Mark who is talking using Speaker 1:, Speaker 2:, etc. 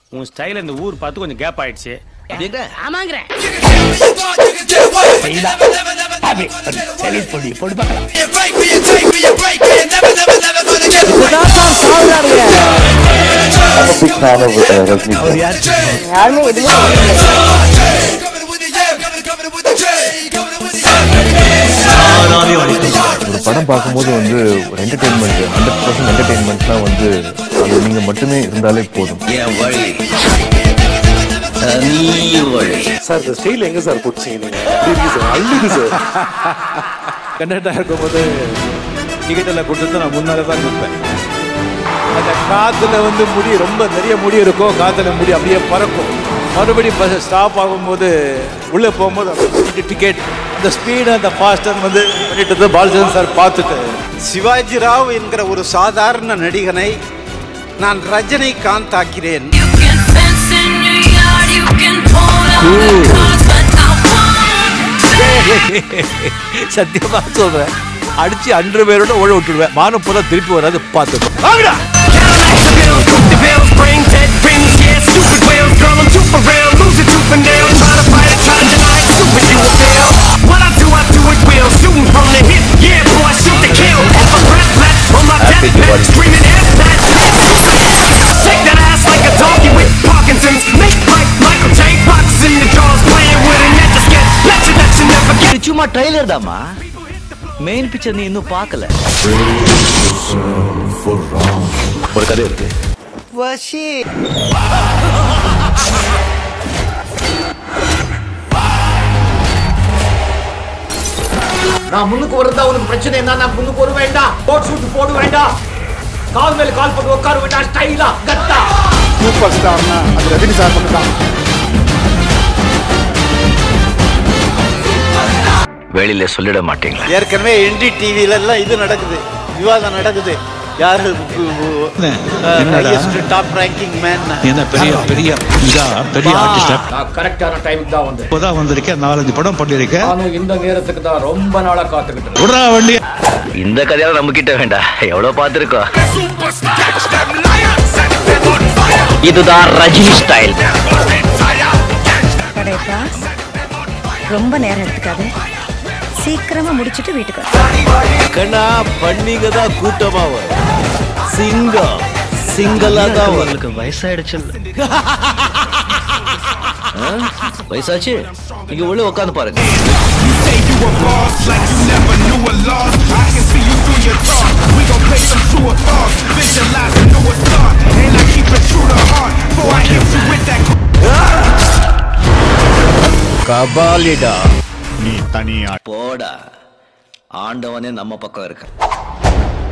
Speaker 1: உன் ஸ்டைல் இந்த ஊர் பார்த்து கொஞ்சம் கேப் ஆயிடுச்சு
Speaker 2: ஆமாங்கிறேன்
Speaker 3: யாருமே எதுவுமே
Speaker 4: ஒரு படம் பார்க்கும்போது வந்து ஒரு என்டர்டெயின்மெண்ட் ஹண்ட்ரட் பர்சன்ட் என்டர்டெயின்மெண்ட்லாம் வந்து அது நீங்கள் மட்டுமே இருந்தாலே போதும்
Speaker 5: சார் இந்த ஸ்டைல் எங்க சார் போச்சுங்க நீங்க அப்படி இருக்கு சார் அள்ளுது சார்
Speaker 6: கண்டக்டா இருக்கும்போது டிக்கெட் எல்லாம் கொடுத்து நான் முன்னால தான் நிற்பேன் அந்த காத்துல வந்து முடி ரொம்ப நிறைய முடி இருக்கும் காத்துல முடி அப்படியே பறக்கும் மறுபடியும் பஸ் ஸ்டாப் ஆகும்போது உள்ளே போகும்போது அந்த டிக்கெட் அந்த ஸ்பீடு அந்த ஃபாஸ்டர் வந்து பண்ணிட்டு பாலச்சந்திரன் சார் பார்த்துட்டு
Speaker 7: சிவாஜி ராவ் என்கிற ஒரு சாதாரண நடிகனை நான் ரஜினி காந்த் ஆக்கிறேன்
Speaker 6: சத்தியமா சொல்றேன் அடிச்சு அன்று பேரோட ஓட விட்டுடுவேன் மானம் போல திருப்பி வராது பார்த்துக்கோ
Speaker 8: சும்மா ட்ரைலர் தாமா மெயின் பிக்சர் நீ இன்னும் பார்க்கல
Speaker 4: ஒரு கதை இருக்கு
Speaker 7: வசி
Speaker 8: நான் முன்னுக்கு வரதா உனக்கு பிரச்சனை என்ன நான் முன்னுக்கு வர வேண்டாம் கோட் சூட் போட வேண்டாம் கால் மேல கால் போட்டு உட்கார வேண்டாம் ஸ்டைலா கத்தா
Speaker 5: சூப்பர் ஸ்டார்னா அது ரஜினி சார் மட்டும் தான்
Speaker 8: வெளியில சொல்லிட மாட்டீங்களா
Speaker 7: ஏற்கனவே என்டி டிவில எல்லாம் இது நடக்குது விவாதம் நடக்குது யாரு டாப் ரேங்கிங் மேன்
Speaker 9: என்ன பெரிய பெரிய இதா பெரிய ஆர்டிஸ்டா
Speaker 8: நான் கரெக்டான டைமுக்கு தான் வந்தேன்
Speaker 9: இப்போதான் வந்திருக்கேன் நாலஞ்சு படம் பண்ணிருக்கேன்
Speaker 8: நானும் இந்த நேரத்துக்கு தான் ரொம்ப நாளா காத்துக்கிட்டு
Speaker 9: விடுறா வண்டி
Speaker 8: இந்த கதையால நம்ம கிட்ட வேண்டாம் எவ்வளவு பார்த்திருக்கோம் இதுதான் ரஜினி ஸ்டைல்
Speaker 3: படையப்பா ரொம்ப நேரம் எடுத்துக்காது சீக்கிரமா முடிச்சிட்டு வீட்டுக்கு வா.
Speaker 6: கண்ணா பண்ணிங்க தான் கூட்டமா வரும் சிங்கம் சிங்கலா தான் வரும்
Speaker 8: உங்களுக்கு வயசாயிடுச்சு வயசாச்சு நீங்க உள்ள உட்காந்து பாருங்க
Speaker 6: கபாலிடா
Speaker 9: நீ தனியா
Speaker 8: போடா ஆண்டவனே நம்ம பக்கம் இருக்க